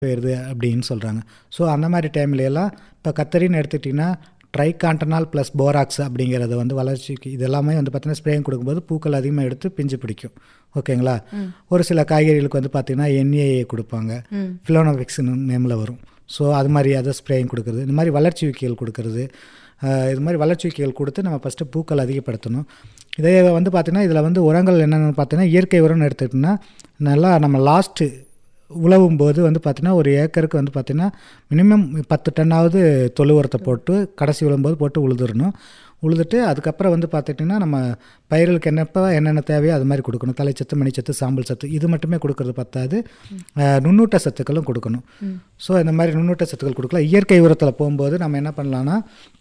போயிடுது அப்படின்னு சொல்கிறாங்க ஸோ அந்த மாதிரி டைம்ல எல்லாம் இப்போ கத்தரின்னு எடுத்துக்கிட்டிங்கன்னா ட்ரைகாண்டனால் ப்ளஸ் போராக்ஸ் அப்படிங்கிறது வந்து வளர்ச்சிக்கு இது எல்லாமே வந்து பார்த்தீங்கன்னா ஸ்ப்ரேயிங் கொடுக்கும்போது பூக்கள் அதிகமாக எடுத்து பிஞ்சு பிடிக்கும் ஓகேங்களா ஒரு சில காய்கறிகளுக்கு வந்து பார்த்திங்கன்னா என்ஏஏ கொடுப்பாங்க ஃபிலோனோவிக்ஸ் நேமில் வரும் ஸோ அது மாதிரி அதை ஸ்ப்ரேயிங் கொடுக்குறது இந்த மாதிரி வளர்ச்சி ஊக்கிகள் கொடுக்கறது ஆஹ் இது மாதிரி வளர்ச்சி ஊக்கிகள் கொடுத்து நம்ம ஃபஸ்ட்டு பூக்கள் அதிகப்படுத்தணும் இதே வந்து பார்த்திங்கன்னா இதில் வந்து உரங்கள் என்னென்னு பார்த்தீங்கன்னா இயற்கை உரம்னு எடுத்துக்கிட்டோம்னா நல்லா நம்ம லாஸ்ட்டு உழவும் போது வந்து பார்த்திங்கன்னா ஒரு ஏக்கருக்கு வந்து பார்த்திங்கன்னா மினிமம் பத்து டன்னாவது தொழு உரத்தை போட்டு கடைசி உழும்போது போட்டு உழுதுறணும் உழுதுட்டு அதுக்கப்புறம் வந்து பார்த்துட்டிங்கன்னா நம்ம பயிர்களுக்கு என்னப்போ என்னென்ன தேவையோ அது மாதிரி கொடுக்கணும் தலைச்சத்து மணிச்சத்து சாம்பல் சத்து இது மட்டுமே கொடுக்கறது பத்தாது அஹ், நுண்ணூட்ட சத்துக்களும் கொடுக்கணும் ஸோ இந்த மாதிரி நுண்ணூட்ட சத்துக்கள் கொடுக்கலாம் இயற்கை உரத்தில் போகும்போது நம்ம என்ன பண்ணலான்னா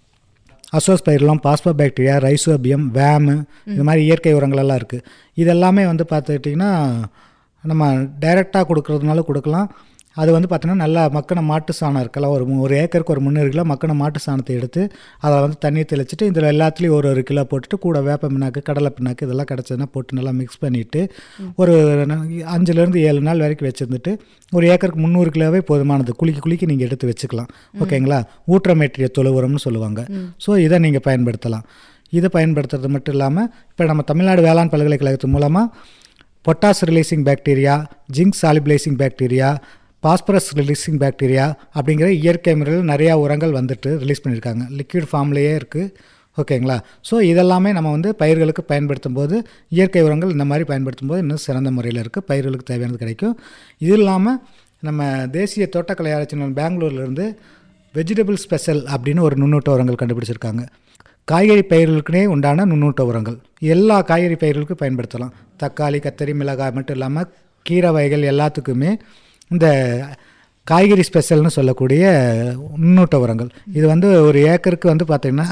அசோஸ் பயிரெலாம் பாஸ்போ பாக்டீரியா ரைசோபியம் வேமு இது மாதிரி இயற்கை உரங்களெல்லாம் இருக்குது இதெல்லாமே வந்து பார்த்துக்கிட்டிங்கன்னா நம்ம டைரெக்டாக கொடுக்கறதுனால கொடுக்கலாம் அது வந்து பார்த்தீங்கன்னா நல்லா மக்கின மாட்டு சாணம் இருக்கலாம் ஒரு மு- ஒரு ஏக்கருக்கு ஒரு முந்நூறு கிலோ மக்கின மாட்டு சாணத்தை எடுத்து அதை வந்து தண்ணி தெளிச்சிட்டு இதில் எல்லாத்துலேயும் ஒரு ஒரு கிலோ போட்டுட்டு கூட வேப்ப பிண்ணாக்கு கடலை பிண்ணாக்கு இதெல்லாம் கிடச்சதுன்னா போட்டு நல்லா மிக்ஸ் பண்ணிவிட்டு ஒரு ந- அஞ்சுலேருந்து ஏழு நாள் வரைக்கும் வச்சுருந்துட்டு ஒரு ஏக்கருக்கு முந்நூறு கிலோவே போதுமானது குளிக்க குளிக்க நீங்கள் எடுத்து வச்சுக்கலாம் ஓகேங்களா ஊற்றமேற்றிய தொழு உரம்னு சொல்லுவாங்க ஸோ இதை நீங்கள் பயன்படுத்தலாம் இதை பயன்படுத்துறது மட்டும் இல்லாமல் இப்போ நம்ம தமிழ்நாடு வேளாண் பல்கலைக்கழகத்து மூலமாக potash releasing bacteria zinc solubilizing bacteria phosphorus releasing bacteria அப்படிங்கிற இயற்கை முறையில் நிறையா உரங்கள் வந்துட்டு ரிலீஸ் பண்ணியிருக்காங்க லிக்விட் ஃபார்ம்லேயே இருக்குது ஓகேங்களா ஸோ இதெல்லாமே நம்ம வந்து பயிர்களுக்கு பயன்படுத்தும் போது இயற்கை உரங்கள் இந்த மாதிரி பயன்படுத்தும் போது இன்னும் சிறந்த முறையில் இருக்குது பயிர்களுக்கு தேவையானது கிடைக்கும் இது இல்லாமல் நம்ம தேசிய தோட்டக்கலை ஆராய்ச்சி நிலையம் பெங்களூர்லேருந்து வெஜிடபிள் ஸ்பெஷல் அப்படின்னு ஒரு நுண்ணூட்ட உரங்கள் கண்டுபிடிச்சிருக்காங்க காய்கறி பயிர்களுக்குனே உண்டான நுண்ணூட்ட உரங்கள் எல்லா காய்கறி பயிர்களுக்கும் பயன்படுத்தலாம் தக்காளி கத்தரி மிளகாய் மட்டும் இல்லாமல் கீரை வகைகள் எல்லாத்துக்குமே இந்த காய்கறி ஸ்பெஷல்னு சொல்லக்கூடிய நுண்ணூட்ட உரங்கள் இது வந்து ஒரு ஏக்கருக்கு வந்து பார்த்திங்கன்னா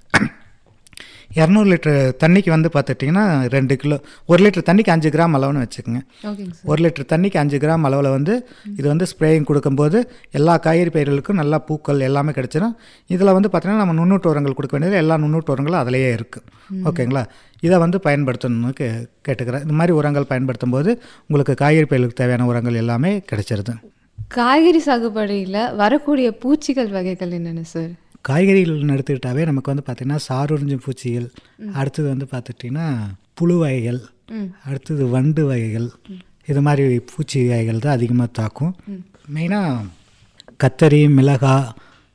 இரநூறு லிட்டர் தண்ணிக்கு வந்து பார்த்துட்டிங்கன்னா ரெண்டு கிலோ ஒரு லிட்டர் தண்ணிக்கு அஞ்சு கிராம் அளவுன்னு வச்சுக்கோங்க ஓகேங்க சார் ஒரு லிட்டர் தண்ணிக்கு அஞ்சு கிராம் அளவில் வந்து இது வந்து ஸ்ப்ரேயிங் கொடுக்கும்போது எல்லா காய்கறி பயிர்களுக்கும் நல்லா பூக்கள் எல்லாமே கிடச்சிடும் இதில் வந்து பார்த்திங்கன்னா நம்ம நுண்ணூட்ட உரங்கள் கொடுக்க வேண்டியது எல்லா நுண்ணூட்ட உரங்களும் அதிலேயே இருக்குது ஓகேங்களா இதை வந்து பயன்படுத்தணும்னு கே கேட்டுக்கிறேன் இந்த மாதிரி உரங்கள் பயன்படுத்தும் போது உங்களுக்கு காய்கறி பயிர்களுக்கு தேவையான உரங்கள் எல்லாமே கிடைச்சிருது காய்கறி சாகுபடியில் வரக்கூடிய பூச்சிகள் வகைகள் என்னென்ன சார் காய்கறிகள் எடுத்துக்கிட்டாவே நமக்கு வந்து பார்த்திங்கன்னா சாருறிஞ்சும் பூச்சிகள் அடுத்தது வந்து பார்த்துட்டிங்கன்னா புழு வகைகள் அடுத்தது வண்டு வகைகள் இது மாதிரி பூச்சி வகைகள் தான் அதிகமாக தாக்கும் மெயினாக கத்தரி மிளகாய்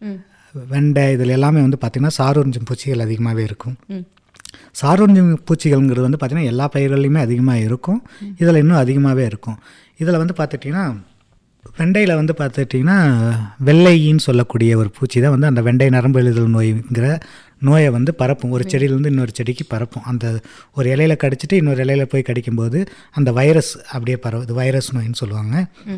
வெண்டை இதில் எல்லாமே வந்து பார்த்திங்கன்னா சாருறிஞ்சும் பூச்சிகள் அதிகமாகவே இருக்கும் சாருறிஞ்சும் பூச்சிகள்ங்கிறது வந்து பார்த்திங்கன்னா எல்லா பயிர்கள்லையுமே அதிகமாக இருக்கும் இதில் இன்னும் அதிகமாகவே இருக்கும் இதில் வந்து பார்த்துட்டிங்கன்னா வெண்டையில் வந்து பார்த்துட்டிங்கன்னா வெள்ளையின்னு சொல்லக்கூடிய ஒரு பூச்சி தான் வந்து அந்த வெண்டை நரம்பு எழுதல் நோய்ங்கிற நோயை வந்து பரப்பும் ஒரு செடியிலேருந்து இன்னொரு செடிக்கு பரப்பும் அந்த ஒரு இலையில கடிச்சிட்டு இன்னொரு இலையில போய் கடிக்கும்போது அந்த வைரஸ் அப்படியே பரவுது வைரஸ் நோயின்னு சொல்லுவாங்க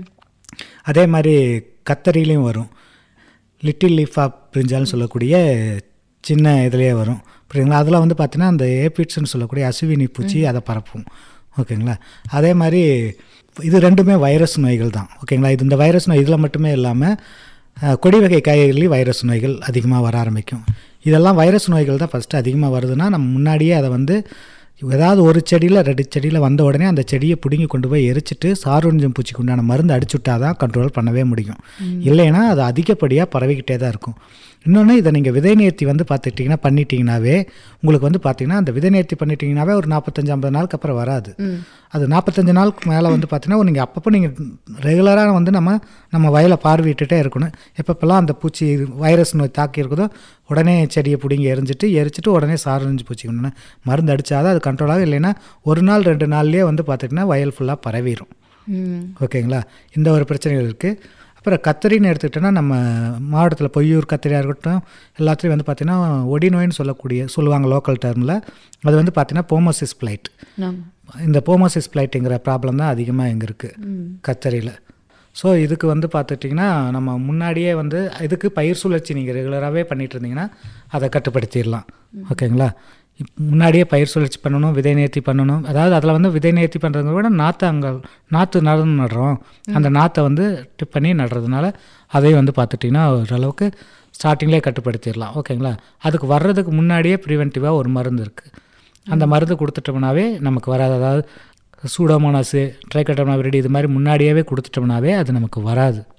அதே மாதிரி கத்தரிலையும் வரும் லிட்டில் லீஃப் ஆஃப் பிரிஞ்சால்னு சொல்லக்கூடிய சின்ன இதுலேயே வரும் புரியுங்களா அதில் வந்து பார்த்தீங்கன்னா அந்த ஏபிட்ஸ்னு சொல்லக்கூடிய அசுவினி பூச்சி அதை பரப்பும் ஓகேங்களா அதே மாதிரி இது ரெண்டுமே வைரஸ் நோய்கள் தான் ஓகேங்களா இது இந்த வைரஸ் நோய் இதில் மட்டுமே இல்லாமல் அஹ், கொடி வகை காய்கறிலையும் வைரஸ் நோய்கள் அதிகமாக வர ஆரம்பிக்கும் இதெல்லாம் வைரஸ் நோய்கள் தான் ஃபஸ்ட்டு அதிகமாக வருதுன்னா நம்ம முன்னாடியே அதை வந்து ஏதாவது ஒரு செடியில் ரெண்டு செடியில் வந்த உடனே அந்த செடியை பிடுங்கி கொண்டு போய் எரிச்சிட்டு சாருஞ்சம் பூச்சிக்கு உண்டான மருந்து அடிச்சுட்டா தான் கண்ட்ரோல் பண்ணவே முடியும் இல்லைன்னா அது அதிகப்படியாக பரவிக்கிட்டே தான் இருக்கும் இன்னொன்று இதை நீங்கள் விதை நேர்த்தி வந்து பார்த்துட்டிங்கன்னா பண்ணிட்டீங்கனாவே உங்களுக்கு வந்து பார்த்தீங்கன்னா அந்த விதை நேர்த்தி பண்ணிட்டீங்கனாவே ஒரு நாற்பத்தஞ்சு ஐம்பது நாளுக்கு அப்புறம் வராது அது நாற்பத்தஞ்சு நாளுக்கு மேலே வந்து பார்த்தீங்கன்னா நீங்கள் அப்பப்போ நீங்கள் ரெகுலராக வந்து நம்ம நம்ம வயலை பார்வையிட்டுட்டே இருக்கணும் எப்பப்பெல்லாம் அந்த பூச்சி வைரஸ் நோய் தாக்கி இருக்குதோ உடனே செடியை பிடிங்கி எரிஞ்சிட்டு எரிச்சிட்டு உடனே சாரஞ்சு பூச்சி ஒன்று மருந்து அடித்தாதான் அது கண்ட்ரோல் ஆகும் இல்லைன்னா ஒரு நாள் ரெண்டு நாள்லேயே வந்து பார்த்திங்கன்னா வயல் ஃபுல்லாக பரவிடும் ம் ஓகேங்களா இந்த ஒரு பிரச்சனைகள் இருக்குது அப்புறம் கத்திரின்னு எடுத்துக்கிட்டோன்னா நம்ம மாவட்டத்தில் பொய்யூர் கத்திரியாக இருக்கட்டும் எல்லாத்துலேயும் வந்து பார்த்திங்கன்னா ஒடி நோயின்னு சொல்லக்கூடிய சொல்லுவாங்க லோக்கல் டேர்மில் அது வந்து பார்த்திங்கன்னா போமோசிஸ் பிளைட் ஆமாம் இந்த போமோசிஸ் பிளைட்டுங்கிற ப்ராப்ளம் தான் அதிகமாக இங்கே இருக்குது கத்தரியில் ஸோ இதுக்கு வந்து பார்த்துட்டிங்கன்னா நம்ம முன்னாடியே வந்து இதுக்கு பயிர் சுழற்சி நீங்கள் ரெகுலராகவே பண்ணிட்டு இருந்தீங்கன்னா அதை கட்டுப்படுத்திடலாம் ஓகேங்களா இப் முன்னாடியே பயிர் சுழற்சி பண்ணணும் விதை நேர்த்தி பண்ணணும் அதாவது அதில் வந்து விதை நேர்த்தி பண்ணுறத விட நாற்று அங்கே நாற்று நடந்து நடுறோம் அந்த நாற்றை வந்து டிப் பண்ணி நடுறதுனால அதையும் வந்து பார்த்துட்டிங்கன்னா ஓரளவுக்கு ஸ்டார்டிங்லேயே கட்டுப்படுத்திடலாம் ஓகேங்களா அதுக்கு வர்றதுக்கு முன்னாடியே ப்ரிவென்டிவாக ஒரு மருந்து இருக்குது அந்த மருந்து கொடுத்துட்டோம்னாவே நமக்கு வராது அதாவது சூடோமோனாஸு ட்ரைகட்டோமாவிரடி இது மாதிரி முன்னாடியாவே கொடுத்துட்டோம்னாவே அது நமக்கு வராது